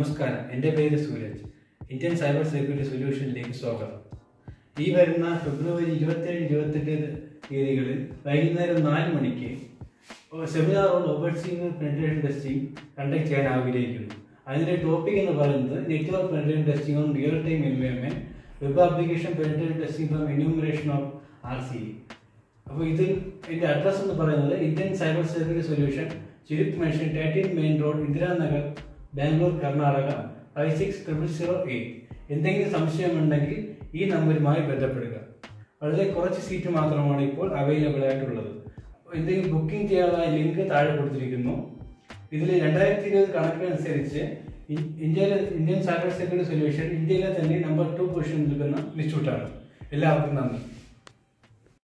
നമസ്കാരം എൻ്റെ പേര് സൂരജ് ഇന്ത്യൻ സൈബർ സെക്യൂരിറ്റി സൊല്യൂഷനിലേക്ക് സ്വാഗതം ഈ വരുന്ന ഫെബ്രുവരി ഇരുപത്തേഴ് ഇരുപത്തെട്ട് തീയതികളിൽ വൈകുന്നേരം നാല് മണിക്ക് seminar on overseeing penetration testing conduct ചെയ്യാൻ ആഗ്രഹിക്കുന്നു അതിൻ്റെ ടോപ്പിക് എന്ന് പറയുന്നത് network penetration testing on real time environment web application penetration testing from enumeration of R C അപ്പോൾ ഇത് എൻ്റെ അഡ്രസ്സ് എന്ന് പറയുന്നത് ഇന്ത്യൻ സൈബർ സെക്യൂരിറ്റി സൊല്യൂഷൻ ചുരുക്ക് mansion thirteen main road Indiranagar Bangalore Karnataka five six triple zero eight എന്തെങ്കിലും സംശയമുണ്ടെങ്കിൽ ഈ നമ്പറുമായി ബന്ധപ്പെടുക വളരെ കുറച്ച് സീറ്റ് മാത്രമാണ് ഇപ്പോൾ അവൈലബിൾ ആയിട്ടുള്ളത് അപ്പോൾ എന്തെങ്കിലും ബുക്കിംഗ് ചെയ്യാനുള്ള ലിങ്ക് താഴെ കൊടുത്തിരിക്കുന്നു ഇതിൽ രണ്ടായിരത്തി ഇരുപത് കണക്കനുസരിച്ച് ഇ- ഇന്ത്യയിലെ ഇന്ത്യൻ സൈബർ സെക്യൂരിറ്റി സൊല്യൂഷൻ ഇന്ത്യയിലെ തന്നെ നമ്പർ ടു പൊസിഷൻ നിൽക്കുന്ന ഇൻസ്റ്റിറ്റ്യൂട്ടാണ് എല്ലാവർക്കും നന്ദി